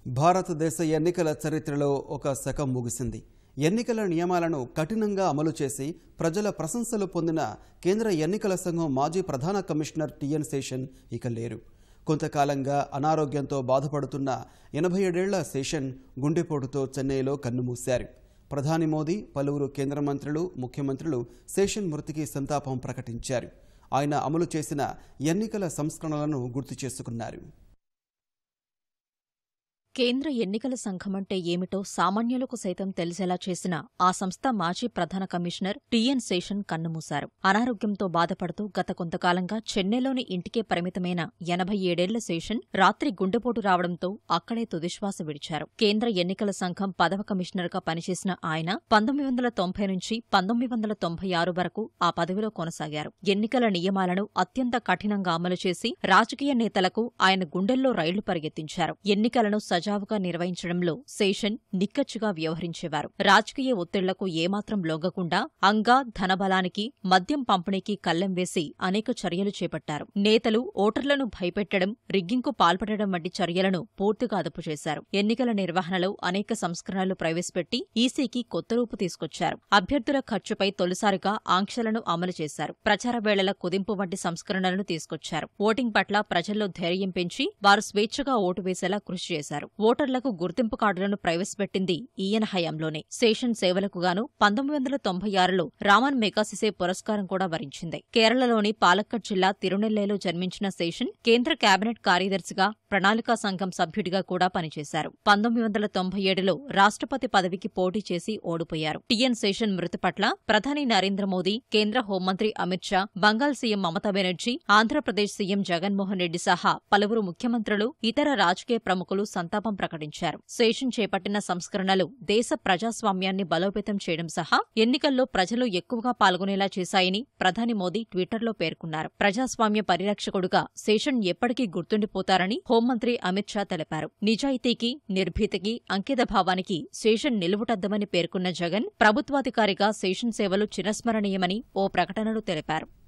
భారతదేశ ఎన్నికల చరిత్రలో ఒక శకం ముగిసింది ఎన్నికల నియమాలను కఠినంగా అమలు చేసి ప్రజల ప్రశంసలు పొందిన కేంద్ర ఎన్నికల సంఘం మాజీ ప్రధాన కమిషనర్ టిఎన్ శేషన్ ఇక లేరు కొంతకాలంగా అనారోగ్యంతో బాధపడుతున్న ఎనభై ఏడేళ్ల శేషన్ గుండెపోటుతో చెన్నైలో కన్నుమూశారు ప్రధాని మోదీ పలువురు కేంద్ర మంత్రులు ముఖ్యమంత్రులు శేషన్ మృతికి సంతాపం ప్రకటించారు ఆయన అమలు చేసిన ఎన్నికల సంస్కరణలను గుర్తు చేసుకున్నారు కేంద్ర ఎన్నికల సంఘమంటే ఏమిటో సామాన్యులకు సైతం తెలిసేలా చేసిన ఆ సంస్థ మాజీ ప్రధాన కమిషనర్ టిఎన్ శేషన్ కన్నుమూశారు అనారోగ్యంతో బాధపడుతూ గత కొంతకాలంగా చెన్నైలోని ఇంటికే పరిమితమైన ఎనభై ఏడేళ్ల శేషన్ రాత్రి గుండెపోటు రావడంతో అక్కడే తుదిశ్వాస విడిచారు కేంద్ర ఎన్నికల సంఘం పదవ కమిషనర్గా పనిచేసిన ఆయన పంతొమ్మిది వందల తొంభై నుంచి పంతొమ్మిది వందల తొంభై ఆరు వరకు ఆ పదవిలో కొనసాగారు ఎన్నికల నియమాలను అత్యంత కఠినంగా అమలు చేసి రాజకీయ నేతలకు ఆయన గుండెల్లో రైళ్లు పరిగెత్తించారు ఎన్నికలను సజావుగా నిర్వహించడంలో శేషన్ నిక్కచ్చిగా వ్యవహరించేవారు రాజకీయ ఒత్తిళ్లకు ఏమాత్రం లొంగకుండా అంగా ధనబలానికి మద్యం పంపిణీకి కళ్లెం వేసి అనేక చర్యలు చేపట్టారు నేతలు ఓటర్లను భయపెట్టడం రిగ్గింగ్కు పాల్పడడం వంటి చర్యలను పూర్తిగా అదుపు చేశారు ఎన్నికల నిర్వహణలో అనేక సంస్కరణలు ప్రవేశపెట్టి ఈసీకి కొత్త రూపు తీసుకొచ్చారు అభ్యర్థుల ఖర్చుపై తొలిసారిగా ఆంక్షలను అమలు చేశారు ప్రచార వేళల కుదింపు వంటి సంస్కరణలను తీసుకొచ్చారు ఓటింగ్ పట్ల ప్రజల్లో ధైర్యం పెంచి వారు స్వేచ్ఛగా ఓటు వేసేలా కృషి చేశారు ఓటర్లకు గుర్తింపు కార్డులను ప్రవేశపెట్టింది ఈయన హయాంలోనే శేషన్ సేవలకు గాను పంతొమ్మిది వందల తొంభై ఆరులో రామన్ మెగాసిసే పురస్కారం కూడా వరించింది కేరళలోని పాలక్కడ్ జిల్లా తిరునెల్లేలో జన్మించిన శేషన్ కేంద్ర కేబినెట్ కార్యదర్శిగా ప్రణాళికా సంఘం సభ్యుడిగా కూడా పనిచేశారు పంతొమ్మిది వందల తొంభై ఏడులో రాష్ట్రపతి పదవికి పోటీ చేసి ఓడిపోయారు టిఎన్ శేషన్ మృతి పట్ల ప్రధాని నరేంద్ర మోదీ కేంద్ర హోంమంత్రి అమిత్ షా బంగాల్ సీఎం మమతా బెనర్జీ ఆంధ్రప్రదేశ్ సీఎం జగన్మోహన్ రెడ్డి సహా పలువురు ముఖ్యమంత్రులు ఇతర రాజకీయ ప్రముఖులు సంతాపం ప్రకటించారు శేషన్ చేపట్టిన సంస్కరణలు దేశ ప్రజాస్వామ్యాన్ని బలోపేతం చేయడం సహా ఎన్నికల్లో ప్రజలు ఎక్కువగా పాల్గొనేలా చేశాయని ప్రధాని మోదీ ట్విట్టర్లో పేర్కొన్నారు ప్రజాస్వామ్య పరిరక్షకుడుగా శేషన్ ఎప్పటికీ గుర్తుండిపోతారని హోంమంత్రి అమిత్ షా తెలిపారు నిజాయితీకి నిర్భీతికి అంకితభావానికి శేషన్ నిలువుటద్దమని పేర్కొన్న జగన్ ప్రభుత్వాధికారిగా శేషన్ సేవలు చిరస్మరణీయమని ఓ ప్రకటనలో తెలిపారు